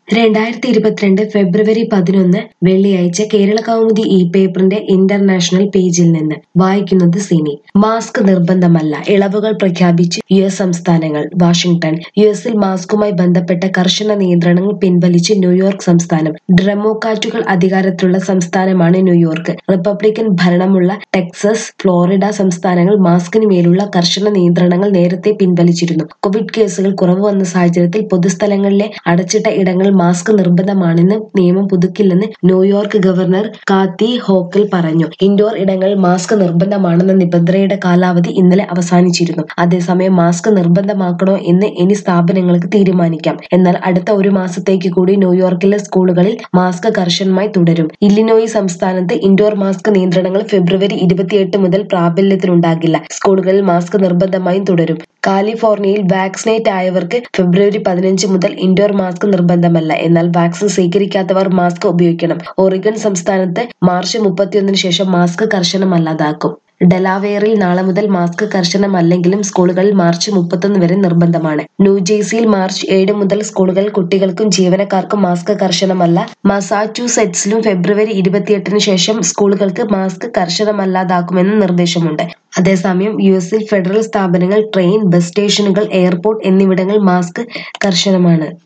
രണ്ടായിരത്തി ഇരുപത്തിരണ്ട് ഫെബ്രുവരി പതിനൊന്ന് വെള്ളിയാഴ്ച കേരള കൗമുദി ഇ പേപ്പറിന്റെ ഇന്റർനാഷണൽ പേജിൽ നിന്ന് വായിക്കുന്നത് സിനി മാസ്ക് നിർബന്ധമല്ല ഇളവുകൾ പ്രഖ്യാപിച്ച് യു എസ് സംസ്ഥാനങ്ങൾ വാഷിംഗ്ടൺ യു എസിൽ മാസ്കുമായി ബന്ധപ്പെട്ട കർശന നിയന്ത്രണങ്ങൾ പിൻവലിച്ച് ന്യൂയോർക്ക് സംസ്ഥാനം ഡെമോക്രാറ്റുകൾ അധികാരത്തിലുള്ള സംസ്ഥാനമാണ് ന്യൂയോർക്ക് റിപ്പബ്ലിക്കൻ ഭരണമുള്ള ടെക്സസ് ഫ്ലോറിഡ സംസ്ഥാനങ്ങൾ മാസ്കിന് മേലുള്ള കർശന നിയന്ത്രണങ്ങൾ നേരത്തെ പിൻവലിച്ചിരുന്നു കോവിഡ് കേസുകൾ കുറവ് വന്ന സാഹചര്യത്തിൽ പൊതുസ്ഥലങ്ങളിലെ അടച്ചിട്ട ഇടങ്ങളിൽ മാസ്ക് നിർബന്ധമാണെന്ന് നിയമം പുതുക്കില്ലെന്ന് ന്യൂയോർക്ക് ഗവർണർ കാത്തി ഹോക്കൽ പറഞ്ഞു ഇൻഡോർ ഇടങ്ങളിൽ മാസ്ക് നിർബന്ധമാണെന്ന നിബന്ധനയുടെ കാലാവധി ഇന്നലെ അവസാനിച്ചിരുന്നു അതേസമയം മാസ്ക് നിർബന്ധമാക്കണോ എന്ന് ഇനി സ്ഥാപനങ്ങൾക്ക് തീരുമാനിക്കാം എന്നാൽ അടുത്ത ഒരു മാസത്തേക്ക് കൂടി ന്യൂയോർക്കിലെ സ്കൂളുകളിൽ മാസ്ക് കർശനമായി തുടരും ഇല്ലിനോയി സംസ്ഥാനത്ത് ഇൻഡോർ മാസ്ക് നിയന്ത്രണങ്ങൾ ഫെബ്രുവരി ഇരുപത്തിയെട്ട് മുതൽ പ്രാബല്യത്തിലുണ്ടാകില്ല സ്കൂളുകളിൽ മാസ്ക് നിർബന്ധമായും തുടരും കാലിഫോർണിയയിൽ വാക്സിനേറ്റ് ആയവർക്ക് ഫെബ്രുവരി പതിനഞ്ച് മുതൽ ഇൻഡോർ മാസ്ക് നിർബന്ധമല്ല എന്നാൽ വാക്സിൻ സ്വീകരിക്കാത്തവർ മാസ്ക് ഉപയോഗിക്കണം ഒറിഗൺ സംസ്ഥാനത്ത് മാർച്ച് മുപ്പത്തിയൊന്നിന് ശേഷം മാസ്ക് കർശനമല്ലാതാക്കും ഡെലാവെയറിൽ നാളെ മുതൽ മാസ്ക് കർശനമല്ലെങ്കിലും സ്കൂളുകളിൽ മാർച്ച് മുപ്പത്തൊന്ന് വരെ നിർബന്ധമാണ് ന്യൂജേഴ്സിയിൽ മാർച്ച് ഏഴ് മുതൽ സ്കൂളുകളിൽ കുട്ടികൾക്കും ജീവനക്കാർക്കും മാസ്ക് കർശനമല്ല മസാച്യൂസെറ്റ്സിലും ഫെബ്രുവരി ഇരുപത്തിയെട്ടിന് ശേഷം സ്കൂളുകൾക്ക് മാസ്ക് കർശനമല്ലാതാക്കുമെന്ന് നിർദ്ദേശമുണ്ട് അതേസമയം യു എസിൽ ഫെഡറൽ സ്ഥാപനങ്ങൾ ട്രെയിൻ ബസ് സ്റ്റേഷനുകൾ എയർപോർട്ട് എന്നിവിടങ്ങളിൽ മാസ്ക് കർശനമാണ്